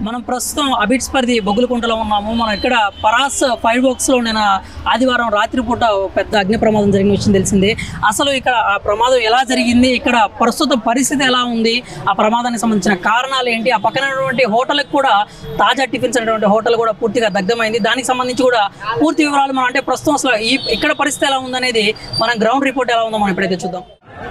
మనం ప్రస్తుతం అబిట్స్ పరిధి బొగ్గులకుంటలో ఉన్నాము మనం ఇక్కడ పరాస్ ఫైర్ వర్క్స్ లో నేను ఆదివారం రాత్రిపూట ఓ పెద్ద అగ్ని ప్రమాదం జరిగిన విషయం తెలిసింది అసలు ఇక్కడ ఆ ప్రమాదం ఎలా జరిగింది ఇక్కడ ప్రస్తుత పరిస్థితి ఎలా ఉంది ఆ ప్రమాదానికి సంబంధించిన కారణాలు ఏంటి ఆ పక్కన ఉన్నటువంటి హోటల్కి కూడా తాజా టిఫిన్స్ అనేటువంటి హోటల్ కూడా పూర్తిగా దగ్ధమైంది దానికి సంబంధించి కూడా పూర్తి వివరాలు మనం అంటే ప్రస్తుతం అసలు ఈ ఇక్కడ పరిస్థితి ఎలా ఉందనేది మనం గ్రౌండ్ రిపోర్ట్ ఎలా ఉందో మనం ఇప్పుడైతే చూద్దాం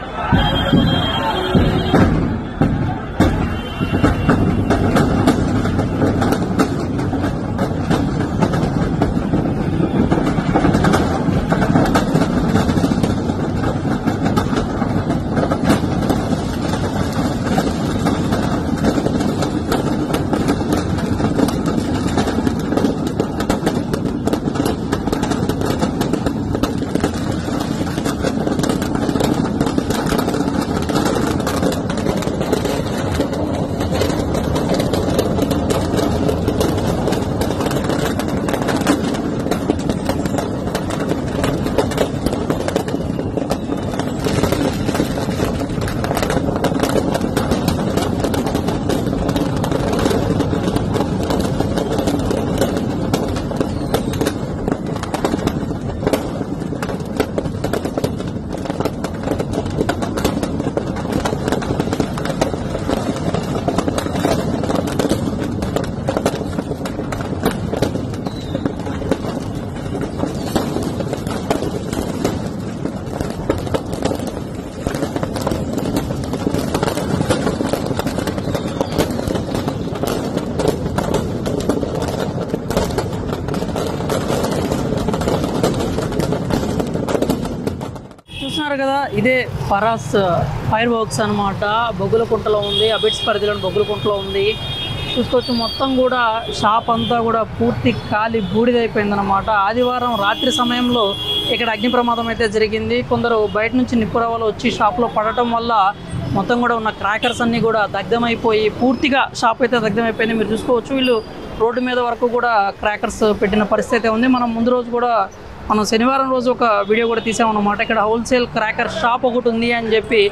చూస్తున్నారు కదా ఇదే పరాస్ ఫైర్ వర్క్స్ అనమాట బొగ్గులకుంటలో ఉంది అబిట్స్ పరిధిలో బొగ్గులకుంటలో ఉంది చూసుకోవచ్చు మొత్తం కూడా షాప్ అంతా కూడా పూర్తి కాలి బూడిదైపోయిందనమాట ఆదివారం రాత్రి సమయంలో ఇక్కడ అగ్ని ప్రమాదం అయితే జరిగింది కొందరు బయట నుంచి నిప్పురవ్వలు వచ్చి షాప్లో పడటం వల్ల మొత్తం కూడా ఉన్న క్రాకర్స్ అన్నీ కూడా దగ్ధమైపోయి పూర్తిగా షాప్ అయితే దగ్ధమైపోయింది మీరు చూసుకోవచ్చు వీళ్ళు రోడ్డు మీద వరకు కూడా క్రాకర్స్ పెట్టిన పరిస్థితి అయితే ఉంది మనం ముందు రోజు కూడా మనం శనివారం రోజు ఒక వీడియో కూడా తీసామన్నమాట ఇక్కడ హోల్సేల్ క్రాకర్ షాప్ ఒకటి ఉంది అని చెప్పి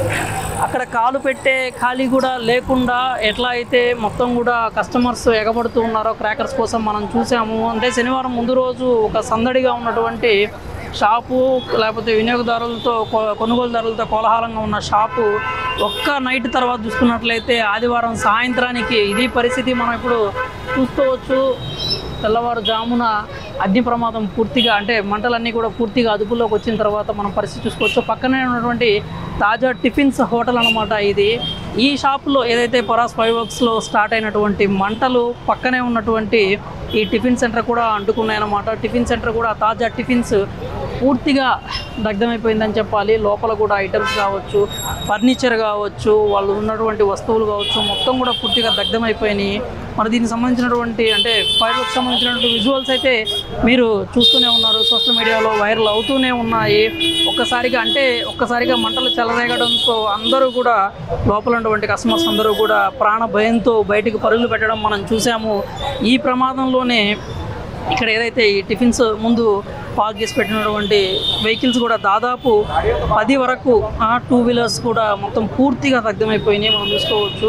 అక్కడ కాలు పెట్టే ఖాళీ కూడా లేకుండా ఎట్లా అయితే మొత్తం కూడా కస్టమర్స్ ఎగబడుతూ ఉన్నారో క్రాకర్స్ కోసం మనం చూసాము అంటే శనివారం ముందు రోజు ఒక సందడిగా ఉన్నటువంటి షాపు లేకపోతే వినియోగదారులతో కొ- కొనుగోలుదారులతో కోలాహలంగా ఉన్న షాపు ఒక్క నైట్ తర్వాత చూసుకున్నట్లయితే ఆదివారం సాయంత్రానికి ఇది పరిస్థితి మనం ఇప్పుడు చూసుకోవచ్చు తెల్లవారుజామున అగ్ని ప్రమాదం పూర్తిగా అంటే మంటలన్నీ కూడా పూర్తిగా అదుపులోకి వచ్చిన తర్వాత మనం పరిస్థితి చూసుకోవచ్చు పక్కనే ఉన్నటువంటి తాజా టిఫిన్స్ హోటల్ అనమాట ఇది ఈ షాపులో ఏదైతే పరాస్ ఫైవ్ వర్క్స్లో స్టార్ట్ అయినటువంటి మంటలు పక్కనే ఉన్నటువంటి ఈ టిఫిన్ సెంటర్ కూడా అంటుకున్నాయన్నమాట టిఫిన్ సెంటర్ కూడా తాజా టిఫిన్స్ పూర్తిగా దగ్ధమైపోయిందని చెప్పాలి లోపల కూడా ఐటమ్స్ కావచ్చు ఫర్నిచర్ కావచ్చు వాళ్ళు ఉన్నటువంటి వస్తువులు కావచ్చు మొత్తం కూడా పూర్తిగా దగ్ధమైపోయినాయి మరి దీనికి సంబంధించినటువంటి అంటే ఫైర్ వర్క్ సంబంధించినటువంటి విజువల్స్ అయితే మీరు చూస్తూనే ఉన్నారు సోషల్ మీడియాలో వైరల్ అవుతూనే ఉన్నాయి ఒక్కసారిగా అంటే ఒక్కసారిగా మంటలు చెలరేగడంతో అందరూ కూడా లోపల ఉన్నటువంటి కస్టమర్స్ అందరూ కూడా ప్రాణ భయంతో బయటికి పరుగులు పెట్టడం మనం చూసాము ఈ ప్రమాదంలోనే ఇక్కడ ఏదైతే ఈ టిఫిన్స్ ముందు పార్క్ చేసి పెట్టినటువంటి వెహికల్స్ కూడా దాదాపు పది వరకు టూ వీలర్స్ కూడా మొత్తం పూర్తిగా దగ్ధమైపోయినాయి మనం చూసుకోవచ్చు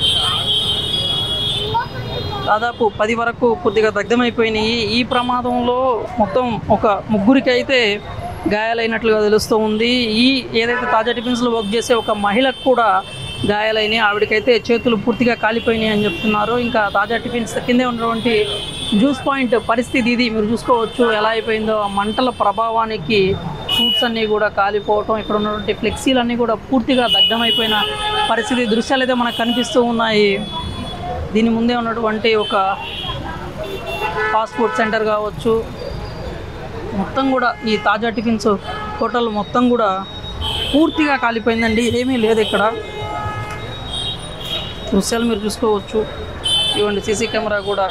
దాదాపు పది వరకు పూర్తిగా దగ్ధమైపోయినాయి ఈ ప్రమాదంలో మొత్తం ఒక ముగ్గురికి అయితే గాయాలైనట్లుగా తెలుస్తూ ఉంది ఈ ఏదైతే తాజా టిఫిన్స్లో వర్క్ చేసే ఒక మహిళకు కూడా గాయాలైనాయి ఆవిడకైతే చేతులు పూర్తిగా కాలిపోయినాయి అని చెప్తున్నారు ఇంకా తాజా టిఫిన్స్ కిందే ఉన్నటువంటి జ్యూస్ పాయింట్ పరిస్థితి ఇది మీరు చూసుకోవచ్చు ఎలా అయిపోయిందో ఆ మంటల ప్రభావానికి ఫ్రూట్స్ అన్నీ కూడా కాలిపోవటం ఇక్కడ ఉన్నటువంటి ఫ్లెక్సీలు అన్నీ కూడా పూర్తిగా దగ్ధమైపోయిన పరిస్థితి దృశ్యాలు అయితే మనకు కనిపిస్తూ ఉన్నాయి దీని ముందే ఉన్నటువంటి ఒక ఫాస్ట్ ఫుడ్ సెంటర్ కావచ్చు మొత్తం కూడా ఈ తాజా టిఫిన్స్ హోటల్ మొత్తం కూడా పూర్తిగా కాలిపోయిందండి ఏమీ లేదు ఇక్కడ దృశ్యాలు మీరు చూసుకోవచ్చు ఇవ్వండి సీసీ కెమెరా కూడా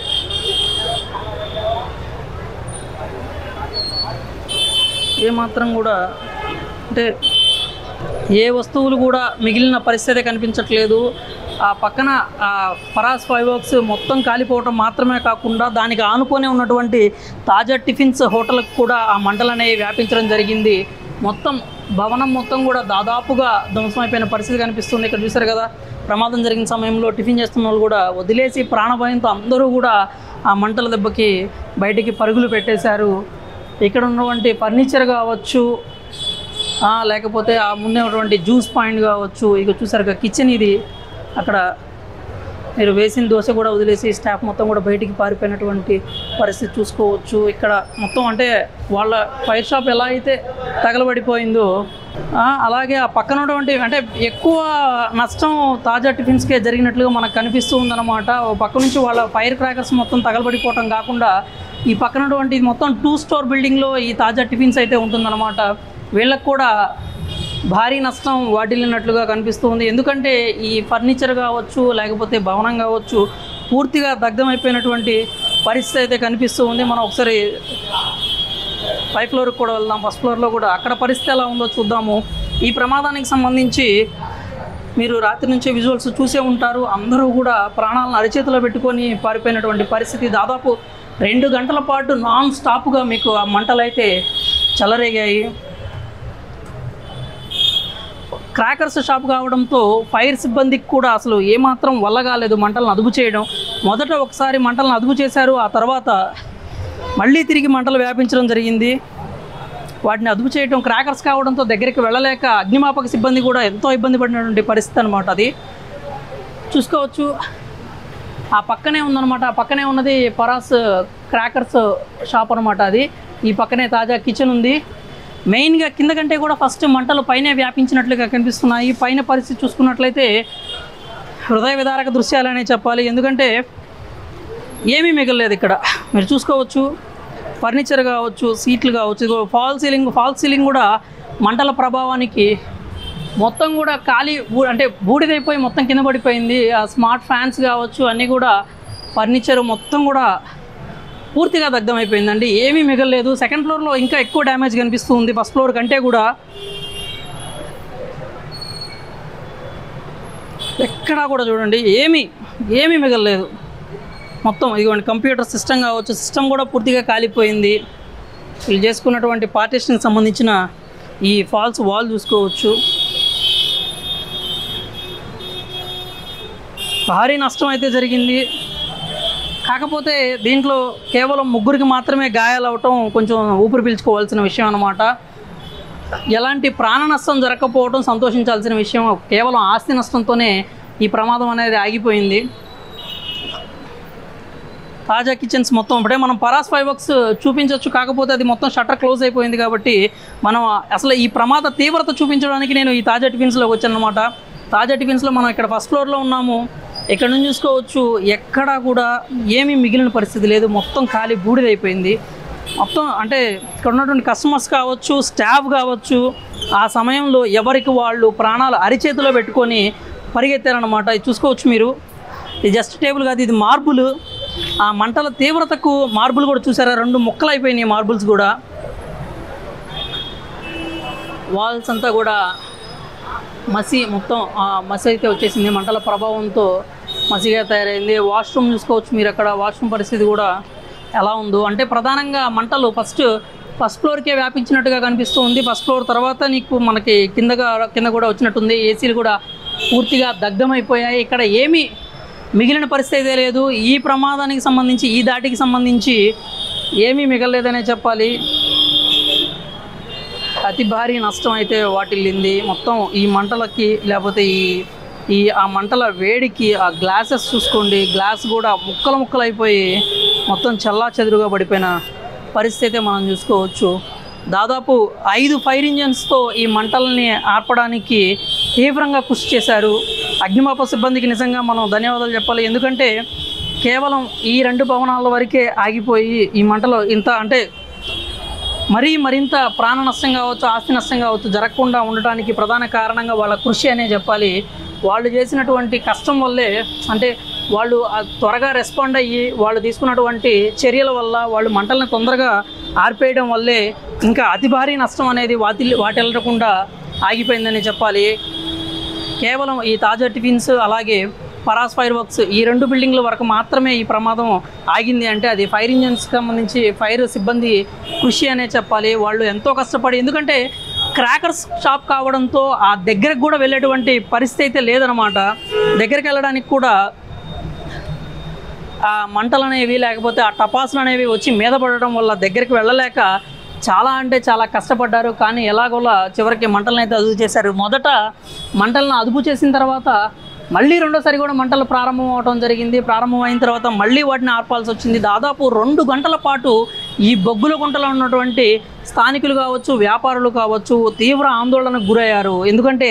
ఏమాత్రం కూడా అంటే ఏ వస్తువులు కూడా మిగిలిన పరిస్థితి కనిపించట్లేదు ఆ పక్కన ఆ పరాస్ ఫైవ్ వర్క్స్ మొత్తం కాలిపోవటం మాత్రమే కాకుండా దానికి ఆనుకొని ఉన్నటువంటి తాజా టిఫిన్స్ హోటల్కి కూడా ఆ మంటలు అనేవి వ్యాపించడం జరిగింది మొత్తం భవనం మొత్తం కూడా దాదాపుగా ధ్వంసమైపోయిన పరిస్థితి కనిపిస్తుంది ఇక్కడ చూసారు కదా ప్రమాదం జరిగిన సమయంలో టిఫిన్ చేస్తున్న వాళ్ళు కూడా వదిలేసి ప్రాణభయంతో అందరూ కూడా ఆ మంటల దెబ్బకి బయటికి పరుగులు పెట్టేశారు ఇక్కడ ఉన్నటువంటి ఫర్నిచర్ కావచ్చు ఆ, లేకపోతే ఆ ముందే ఉన్నటువంటి జ్యూస్ పాయింట్ కావచ్చు ఇక చూసారు కిచెన్ ఇది అక్కడ మీరు వేసిన దోశ కూడా వదిలేసి స్టాఫ్ మొత్తం కూడా బయటికి పారిపోయినటువంటి పరిస్థితి చూసుకోవచ్చు ఇక్కడ మొత్తం అంటే వాళ్ళ ఫైర్ షాప్ ఎలా అయితే తగలబడిపోయిందో ఆ, అలాగే ఆ పక్కన ఉన్నటువంటి అంటే ఎక్కువ నష్టం తాజా టిఫిన్స్కే జరిగినట్లుగా మనకు కనిపిస్తూ ఉందన్నమాట ఓ పక్క నుంచి వాళ్ళ ఫైర్ క్రాకర్స్ మొత్తం తగలబడిపోవటం కాకుండా ఈ పక్కన ఉన్నటువంటి ఇది మొత్తం టూ స్టోర్ బిల్డింగ్లో ఈ తాజా టిఫిన్స్ అయితే ఉంటుందన్నమాట వీళ్ళకు కూడా భారీ నష్టం వాటిల్లినట్లుగా కనిపిస్తుంది ఎందుకంటే ఈ ఫర్నిచర్ కావచ్చు లేకపోతే భవనం కావచ్చు పూర్తిగా దగ్ధమైపోయినటువంటి పరిస్థితి అయితే కనిపిస్తూ ఉంది మనం ఒకసారి పై ఫ్లోర్కి కూడా వెళ్దాం ఫస్ట్ ఫ్లోర్లో కూడా అక్కడ పరిస్థితి ఎలా ఉందో చూద్దాము ఈ ప్రమాదానికి సంబంధించి మీరు రాత్రి నుంచి విజువల్స్ చూసే ఉంటారు అందరూ కూడా ప్రాణాలను అరిచేతిలో పెట్టుకొని పారిపోయినటువంటి పరిస్థితి దాదాపు రెండు గంటల పాటు నాన్ స్టాప్గా మీకు ఆ మంటలు అయితే చెలరేగాయి క్రాకర్స్ షాప్ కావడంతో ఫైర్ సిబ్బందికి కూడా అసలు ఏమాత్రం వల్ల కాలేదు మంటలను అదుపు చేయడం మొదట ఒకసారి మంటలను అదుపు చేశారు ఆ తర్వాత మళ్ళీ తిరిగి మంటలు వ్యాపించడం జరిగింది వాటిని అదుపు చేయడం క్రాకర్స్ కావడంతో దగ్గరికి వెళ్ళలేక అగ్నిమాపక సిబ్బంది కూడా ఎంతో ఇబ్బంది పడినటువంటి పరిస్థితి అనమాట అది చూసుకోవచ్చు ఆ పక్కనే ఉందన్నమాట ఆ పక్కనే ఉన్నది పరాస్ క్రాకర్స్ షాప్ అనమాట అది ఈ పక్కనే తాజా కిచెన్ ఉంది మెయిన్గా కింద కంటే కూడా ఫస్ట్ మంటలు పైనే వ్యాపించినట్లుగా కనిపిస్తున్నాయి పైన పరిస్థితి చూసుకున్నట్లయితే హృదయ విదారక దృశ్యాలనే చెప్పాలి ఎందుకంటే ఏమీ మిగలలేదు ఇక్కడ మీరు చూసుకోవచ్చు ఫర్నిచర్ కావచ్చు సీట్లు కావచ్చు ఇదిగో ఫాల్ సీలింగ్ ఫాల్ సీలింగ్ కూడా మంటల ప్రభావానికి మొత్తం కూడా ఖాళీ బూ- అంటే బూడిదైపోయి మొత్తం కింద పడిపోయింది ఆ స్మార్ట్ ఫ్యాన్స్ కావచ్చు అన్నీ కూడా ఫర్నిచర్ మొత్తం కూడా పూర్తిగా దగ్ధమైపోయిందండి ఏమీ మిగలలేదు సెకండ్ ఫ్లోర్లో ఇంకా ఎక్కువ డ్యామేజ్ కనిపిస్తుంది ఫస్ట్ ఫ్లోర్ కంటే కూడా ఎక్కడా కూడా చూడండి ఏమీ ఏమీ మిగలలేదు మొత్తం ఇదిగోండి కంప్యూటర్ సిస్టమ్ కావచ్చు సిస్టమ్ కూడా పూర్తిగా కాలిపోయింది వీళ్ళు చేసుకున్నటువంటి పార్టీషన్కి సంబంధించిన ఈ ఫాల్స్ వాల్ చూసుకోవచ్చు భారీ నష్టం అయితే జరిగింది కాకపోతే దీంట్లో కేవలం ముగ్గురికి మాత్రమే గాయాలు అవటం కొంచెం ఊపిరి పీల్చుకోవాల్సిన విషయం అన్నమాట ఎలాంటి ప్రాణ నష్టం జరగకపోవడం సంతోషించాల్సిన విషయం కేవలం ఆస్తి నష్టంతోనే ఈ ప్రమాదం అనేది ఆగిపోయింది తాజా కిచెన్స్ మొత్తం ఇప్పుడే మనం పరాస్ ఫైవ్ వర్క్స్ చూపించవచ్చు కాకపోతే అది మొత్తం షట్టర్ క్లోజ్ అయిపోయింది కాబట్టి మనం అసలు ఈ ప్రమాద తీవ్రత చూపించడానికి నేను ఈ తాజా టిఫిన్స్లోకి వచ్చాను అనమాట తాజా టిఫిన్స్లో మనం ఇక్కడ ఫస్ట్ ఫ్లోర్లో ఉన్నాము ఇక్కడ నుంచి చూసుకోవచ్చు ఎక్కడా కూడా ఏమీ మిగిలిన పరిస్థితి లేదు మొత్తం ఖాళీ బూడిదైపోయింది మొత్తం అంటే ఇక్కడ ఉన్నటువంటి కస్టమర్స్ కావచ్చు స్టాఫ్ కావచ్చు ఆ సమయంలో ఎవరికి వాళ్ళు ప్రాణాలు అరిచేతిలో పెట్టుకొని పరిగెత్తారనమాట ఇది చూసుకోవచ్చు మీరు ఇది జస్ట్ టేబుల్ కాదు ఇది మార్బుల్ ఆ మంటల తీవ్రతకు మార్బుల్ కూడా చూసారా రెండు ముక్కలు అయిపోయినాయి మార్బుల్స్ కూడా వాల్స్ అంతా కూడా మసి మొత్తం ఆ మసి అయితే వచ్చేసింది మంటల ప్రభావంతో మసిగా తయారైంది వాష్రూమ్ చూసుకోవచ్చు మీరు అక్కడ వాష్రూమ్ పరిస్థితి కూడా ఎలా ఉందో అంటే ప్రధానంగా మంటలు ఫస్ట్ ఫస్ట్ ఫ్లోర్కే వ్యాపించినట్టుగా కనిపిస్తూ ఉంది ఫస్ట్ ఫ్లోర్ తర్వాత నీకు మనకి కిందగా కింద కూడా వచ్చినట్టుంది ఏసీలు కూడా పూర్తిగా దగ్ధమైపోయాయి ఇక్కడ ఏమీ మిగిలిన పరిస్థితి అయితే లేదు ఈ ప్రమాదానికి సంబంధించి ఈ దాటికి సంబంధించి ఏమీ మిగలలేదనే చెప్పాలి అతి భారీ నష్టం అయితే వాటిల్లింది మొత్తం ఈ మంటలకి లేకపోతే ఈ ఈ ఆ మంటల వేడికి ఆ గ్లాసెస్ చూసుకోండి గ్లాస్ కూడా ముక్కలు ముక్కలు అయిపోయి మొత్తం చల్లా చెదురుగా పడిపోయిన పరిస్థితి అయితే మనం చూసుకోవచ్చు దాదాపు ఐదు ఫైర్ ఇంజన్స్తో ఈ మంటల్ని ఆర్పడానికి తీవ్రంగా కృషి చేశారు అగ్నిమాపక సిబ్బందికి నిజంగా మనం ధన్యవాదాలు చెప్పాలి ఎందుకంటే కేవలం ఈ రెండు భవనాల వరకే ఆగిపోయి ఈ మంటలు ఇంత అంటే మరీ మరింత ప్రాణ నష్టం కావచ్చు ఆస్తి నష్టం కావచ్చు జరగకుండా ఉండటానికి ప్రధాన కారణంగా వాళ్ళ కృషి అనే చెప్పాలి వాళ్ళు చేసినటువంటి కష్టం వల్లే అంటే వాళ్ళు ఆ త్వరగా రెస్పాండ్ అయ్యి వాళ్ళు తీసుకున్నటువంటి చర్యల వల్ల వాళ్ళు మంటలను తొందరగా ఆర్పేయడం వల్లే ఇంకా అతి భారీ నష్టం అనేది వాటి వాటిల్లకుండా ఆగిపోయిందని చెప్పాలి కేవలం ఈ తాజా టిఫిన్స్ అలాగే పరాస్ ఫైర్ వర్క్స్ ఈ రెండు బిల్డింగ్ల వరకు మాత్రమే ఈ ప్రమాదం ఆగింది అంటే అది ఫైర్ ఇంజన్స్ సంబంధించి ఫైర్ సిబ్బంది కృషి అనే చెప్పాలి వాళ్ళు ఎంతో కష్టపడి ఎందుకంటే క్రాకర్స్ షాప్ కావడంతో ఆ దగ్గరకు కూడా వెళ్ళేటువంటి పరిస్థితి అయితే లేదనమాట దగ్గరికి వెళ్ళడానికి కూడా ఆ మంటలు అనేవి లేకపోతే ఆ టపాసులు అనేవి వచ్చి మీద పడడం వల్ల దగ్గరికి వెళ్ళలేక చాలా అంటే చాలా కష్టపడ్డారు కానీ ఎలాగోలా చివరికి మంటలను అయితే అదుపు చేశారు మొదట మంటలను అదుపు చేసిన తర్వాత మళ్ళీ రెండోసారి కూడా మంటలు ప్రారంభం అవడం జరిగింది ప్రారంభం అయిన తర్వాత మళ్ళీ వాటిని ఆర్పాల్సి వచ్చింది దాదాపు రెండు గంటల పాటు ఈ బొగ్గుల గుంటలో ఉన్నటువంటి స్థానికులు కావచ్చు వ్యాపారులు కావచ్చు తీవ్ర ఆందోళనకు గురయ్యారు ఎందుకంటే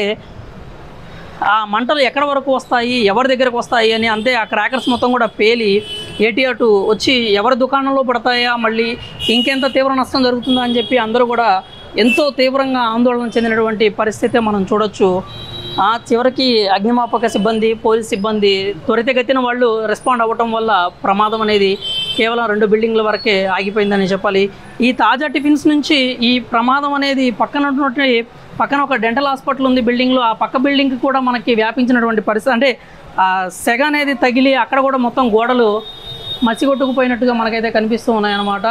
ఆ మంటలు ఎక్కడ వరకు వస్తాయి ఎవరి దగ్గరకు వస్తాయి అని అంతే ఆ క్రాకర్స్ మొత్తం కూడా పేలి ఏటి అటు వచ్చి ఎవరి దుకాణంలో పడతాయా మళ్ళీ ఇంకెంత తీవ్ర నష్టం జరుగుతుందా అని చెప్పి అందరూ కూడా ఎంతో తీవ్రంగా ఆందోళన చెందినటువంటి పరిస్థితి మనం చూడొచ్చు ఆ చివరికి అగ్నిమాపక సిబ్బంది పోలీస్ సిబ్బంది త్వరితగతిన వాళ్ళు రెస్పాండ్ అవ్వటం వల్ల ప్రమాదం అనేది కేవలం రెండు బిల్డింగ్ల వరకే ఆగిపోయిందని చెప్పాలి ఈ తాజా టిఫిన్స్ నుంచి ఈ ప్రమాదం అనేది పక్కన ఉన్నటువంటి పక్కన ఒక డెంటల్ హాస్పిటల్ ఉంది బిల్డింగ్లో ఆ పక్క బిల్డింగ్ కూడా మనకి వ్యాపించినటువంటి పరిస్థితి అంటే ఆ సెగ అనేది తగిలి అక్కడ కూడా మొత్తం గోడలు మసిగొట్టుకుపోయినట్టుగా మనకైతే కనిపిస్తూ ఉన్నాయన్నమాట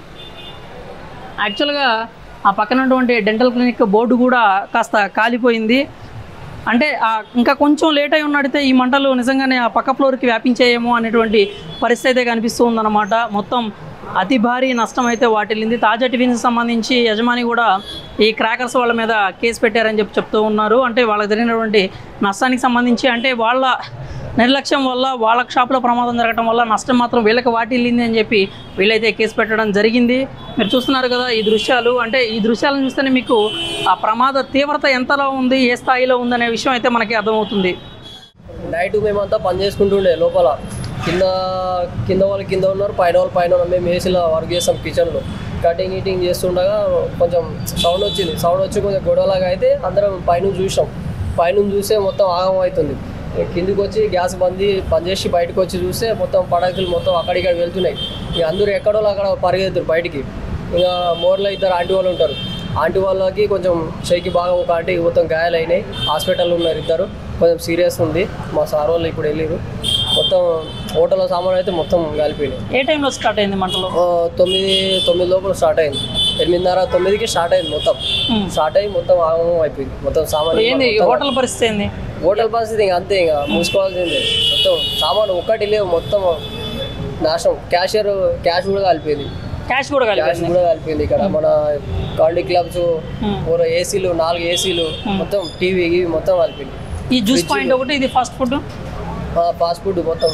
యాక్చువల్గా ఆ పక్కన ఉన్నటువంటి డెంటల్ క్లినిక్ బోర్డు కూడా కాస్త కాలిపోయింది అంటే ఆ ఇంకా కొంచెం లేట్ అయి ఉన్నట్టయితే ఈ మంటలు నిజంగానే ఆ పక్క ఫ్లోర్కి వ్యాపించేయేమో అనేటువంటి పరిస్థితి అయితే కనిపిస్తూ ఉందన్నమాట మొత్తం అతి భారీ నష్టం అయితే వాటిల్లింది తాజా టిఫిన్కి సంబంధించి యజమాని కూడా ఈ క్రాకర్స్ వాళ్ళ మీద కేసు పెట్టారని చెప్పి చెప్తూ ఉన్నారు అంటే వాళ్ళకి జరిగినటువంటి నష్టానికి సంబంధించి అంటే వాళ్ళ నిర్లక్ష్యం వల్ల వాళ్ళ షాప్లో ప్రమాదం జరగడం వల్ల నష్టం మాత్రం వీళ్ళకి వాటిల్లింది అని చెప్పి వీళ్ళైతే కేసు పెట్టడం జరిగింది మీరు చూస్తున్నారు కదా ఈ దృశ్యాలు అంటే ఈ దృశ్యాలను చూస్తేనే మీకు ఆ ప్రమాద తీవ్రత ఎంతలో ఉంది ఏ స్థాయిలో ఉందనే విషయం అయితే మనకి అర్థమవుతుంది నైట్ మేమంతా పని చేసుకుంటుండే లోపల కింద కింద వాళ్ళు కింద ఉన్నారు పైన వాళ్ళు పైన ఉన్నారు మేము ఏసీలో వర్క్ చేస్తాం కిచెన్లో కటింగ్ ఈటింగ్ చేస్తుండగా కొంచెం సౌండ్ వచ్చింది సౌండ్ వచ్చి కొంచెం గొడవలాగా అయితే అందరం పైన చూసాం పైన చూస్తే మొత్తం ఆగం అవుతుంది కిందికి వచ్చి గ్యాస్ బంద్ బంద్ చేసి బయటకు వచ్చి చూస్తే మొత్తం పటాకులు మొత్తం అక్కడిక్కడ వెళ్తున్నాయి ఇక అందరూ ఎక్కడో అక్కడ పరిగెత్తారు బయటికి ఇక మోర్లో ఇద్దరు ఆంటీ వాళ్ళు ఉంటారు ఆంటీ వాళ్ళకి కొంచెం షేకి బాగా ఒక ఆంటీకి మొత్తం గాయాలు అయినాయి హాస్పిటల్లో ఉన్నారు ఇద్దరు కొంచెం సీరియస్ ఉంది మా సార్ వాళ్ళు ఇప్పుడు వెళ్ళారు మొత్తం హోటల్లో సామాన్ అయితే మొత్తం కాలిపోయినాయి ఏ టైంలో స్టార్ట్ అయింది మంటలు ఆ, తొమ్మిది తొమ్మిది లోపల స్టార్ట్ అయింది ఎనిమిదిన్నర తొమ్మిదికి స్టార్ట్ అయింది మొత్తం ఉమ్. స్టార్ట్ అయ్యి మొత్తం ఆగమం అయిపోయింది మొత్తం సామాన్ ఏంది మొత్తం- హోటల్ పరిస్థితి ఏంది హోటల్ పరిస్థితి ఇంకా అంతే ఇంకా మూసుకోవాల్సిందే మొత్తం సామాన్ ఒక్కటి లేవు మొత్తం నాశనం క్యాషియర్ క్యాష్ కూడా కాలిపోయింది క్యాష్ కూడా క్యాష్ కలిపి కూడా కాలిపోయింది ఇక్కడ మన కామెడీ క్లబ్స్ ఉమ్. ఓ ఏసీలు నాలుగు ఏసీలు మొత్తం టీవీ ఇవి మొత్తం కాలిపోయింది ఈ జ్యూస్ పాయింట్ ఒకటి ఇది ఫాస్ట్ ఫుడ్ ఫాస్ట్ ఫుడ్ మొత్తం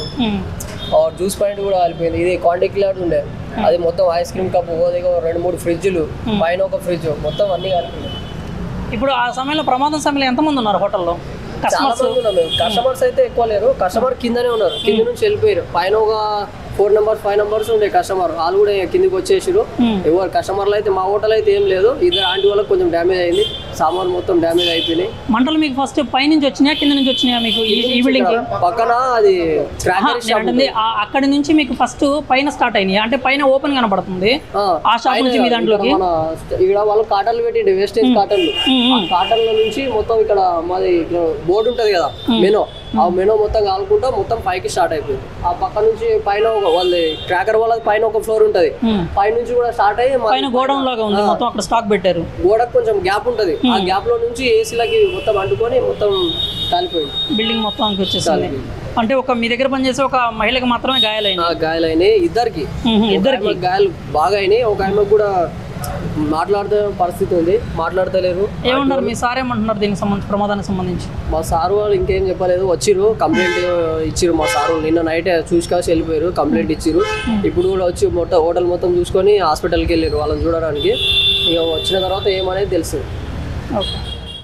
జ్యూస్ పాయింట్ కూడా కాలిపోయింది ఇది కాంటాక్ట్ క్లాడ్ ఉండే అది మొత్తం ఐస్ క్రీమ్ కప్ ఓ దగ్గర రెండు మూడు ఫ్రిడ్జ్లు పైన ఒక ఫ్రిడ్జ్ మొత్తం అన్ని కాలిపోయినాయి ఇప్పుడు ఆ సమయంలో ప్రమాదం సమయంలో ఎంతమంది ఉన్నారు హోటల్లో చాలా కస్టమర్స్ మంది ఉన్నాం మేము కస్టమర్స్ అయితే ఎక్కువ లేరు కస్టమర్ కిందనే ఉన్నారు కింద నుంచి వెళ్ళిపోయారు పైన ఒక ఫోర్ నెంబర్స్ ఫైవ్ నెంబర్స్ ఉండే కస్టమర్ వాళ్ళు కూడా కిందికి వచ్చేసారు Hmm. ఎవరు కస్టమర్లు అయితే మా హోటల్ అయితే ఏం లేదు ఇద్దరు ఆంటీ వాళ్ళకి కొంచెం డ్యామేజ్ అయింది సామాన్ మొత్తం డ్యామేజ్ అయిపోయినాయి మంటలు మీకు ఫస్ట్ పై నుంచి వచ్చినాయా కింద నుంచి వచ్చినాయా మీకు ఈ ఈ బిల్డింగ్ కి పక్కన అది క్రాకర్ షాప్ అంటే అక్కడి నుంచి మీకు ఫస్ట్ పైన స్టార్ట్ అయినాయి అంటే పైన ఓపెన్ కనబడుతుంది ఆ షాప్ నుంచి మీ దాంట్లోకి మన ఇక్కడ వాళ్ళు కాటన్లు పెట్టిండు వేస్టేజ్ కాటన్లు ఆ కాటన్ల నుంచి మొత్తం ఇక్కడ మాది బోర్డు ఉంటది కదా మెనో ఆ మెనో మొత్తం కాలుకుంటా మొత్తం పైకి స్టార్ట్ అయిపోయింది ఆ పక్క నుంచి పైన ఒక వాళ్ళది క్రాకర్ వాళ్ళది పైన ఒక ఫ్లోర్ ఉంటది ఉమ్. పై నుంచి కూడా స్టార్ట్ అయ్యి మా పైన గోడౌన్ లాగా ఉంది మొత్తం అక్కడ స్టాక్ పెట్టారు గోడకు కొంచెం గ్యాప్ ఉంటది ఆ గ్యాప్ లో నుంచి ఏసీలకి మొత్తం అంటుకొని మొత్తం కాలిపోయింది బిల్డింగ్ మొత్తానికి వచ్చేసింది అంటే ఒక మీ దగ్గర పనిచేసే ఒక మహిళకి మాత్రమే గాయాలైంది ఆ గాయాలైనాయి ఇద్దరికి ఇద్దరికి ఆమెకు గాయాలు బాగా అయినాయి ఒక ఆమెకు కూడా మాట్లాడుతూ పరిస్థితి ఉంది మాట్లాడతలేరు ఏమన్నారు మీ సార్ ఏమంటున్నారు దీనికి సంబంధించి ప్రమాదానికి సంబంధించి మా సార్ వాళ్ళు ఇంకేం చెప్పలేదు వచ్చిర్రు కంప్లైంట్ ఇచ్చిర్రు మా సార్ వాళ్ళు నిన్న నైట్ చూసి కాసి వెళ్ళిపోయారు కంప్లైంట్ ఇచ్చిర్రు ఇప్పుడు కూడా వచ్చి మొత్తం హోటల్ మొత్తం చూసుకొని హాస్పిటల్కి వెళ్ళారు వాళ్ళని చూడడానికి ఇక వచ్చిన తర్వాత ఏమనేది తెలుసు ఓకే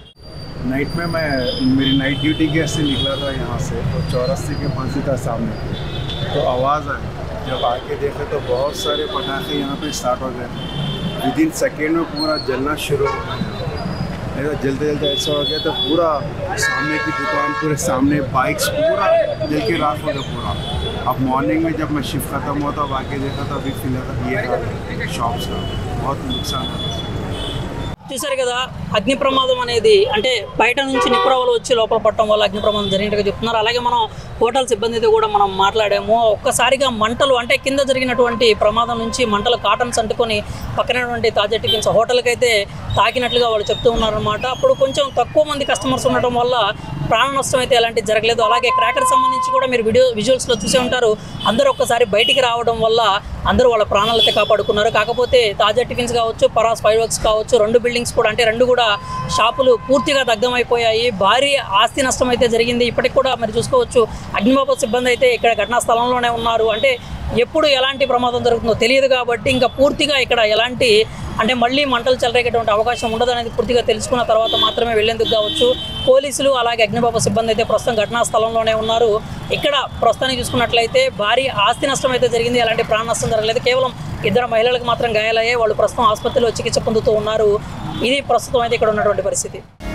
नाइट में मैं मेरी नाइट ड्यूटी के से निकला था यहाँ से तो चौरस्ते के फांसी था सामने तो आवाज़ आई जब आके देखे तो बहुत सारे पटाखे यहाँ पे स्टार्ट हो गए विद इन सेकेंड में पूरा जलना शुरू हो गया नहीं तो जलते जलते ऐसा हो गया तो पूरा सामने की दुकान पूरे सामने बाइक्स पूरा जल के राख हो गया पूरा अब मॉर्निंग में जब मैं शिफ्ट खत्म हुआ तब आके देखा तो अभी फिलहाल ये शॉप्स का बहुत नुकसान है చూసారు కదా అగ్ని ప్రమాదం అనేది అంటే బయట నుంచి నిపురవలు వచ్చి లోపల పట్టడం వల్ల అగ్ని ప్రమాదం జరిగినట్టుగా చెప్తున్నారు అలాగే మనం హోటల్ సిబ్బందితో కూడా మనం మాట్లాడాము ఒక్కసారిగా మంటలు అంటే కింద జరిగినటువంటి ప్రమాదం నుంచి మంటలు కాటన్స్ అంటుకొని పక్కనటువంటి తాజా టిఫిన్స్ హోటల్కి అయితే తాకినట్లుగా వాళ్ళు చెప్తూ ఉన్నారనమాట అప్పుడు కొంచెం తక్కువ మంది కస్టమర్స్ ఉండటం వల్ల ప్రాణ నష్టం అయితే ఎలాంటి జరగలేదు అలాగే క్రాకర్ సంబంధించి కూడా మీరు వీడియో విజువల్స్లో చూసే ఉంటారు అందరూ ఒక్కసారి బయటికి రావడం వల్ల అందరూ వాళ్ళ ప్రాణాలు అయితే కాపాడుకున్నారు కాకపోతే తాజా టిఫిన్స్ కావచ్చు పరాస్ ఫైవ్ వర్క్స్ కావచ్చు రెండు బిల్డింగ్స్ కూడా అంటే రెండు కూడా షాపులు పూర్తిగా దగ్ధమైపోయాయి భారీ ఆస్తి నష్టం అయితే జరిగింది ఇప్పటికి కూడా మరి చూసుకోవచ్చు అగ్నిమాపక సిబ్బంది అయితే ఇక్కడ ఘటనా స్థలంలోనే ఉన్నారు అంటే ఎప్పుడు ఎలాంటి ప్రమాదం జరుగుతుందో తెలియదు కాబట్టి ఇంకా పూర్తిగా ఇక్కడ ఎలాంటి అంటే మళ్ళీ మంటలు చెలరేగేటువంటి అవకాశం ఉండదు అనేది పూర్తిగా తెలుసుకున్న తర్వాత మాత్రమే వెళ్లేందుకు కావచ్చు పోలీసులు అలాగే అగ్నిబాప సిబ్బంది అయితే ప్రస్తుతం ఘటనా స్థలంలోనే ఉన్నారు ఇక్కడ ప్రస్తుతానికి చూసుకున్నట్లయితే భారీ ఆస్తి నష్టం అయితే జరిగింది ఎలాంటి ప్రాణ నష్టం జరగలేదు కేవలం ఇద్దరు మహిళలకు మాత్రం గాయాలయ్యాయి వాళ్ళు ప్రస్తుతం ఆసుపత్రిలో చికిత్స పొందుతూ ఉన్నారు ఇది ప్రస్తుతం అయితే ఇక్కడ ఉన్నటువంటి పరిస్థితి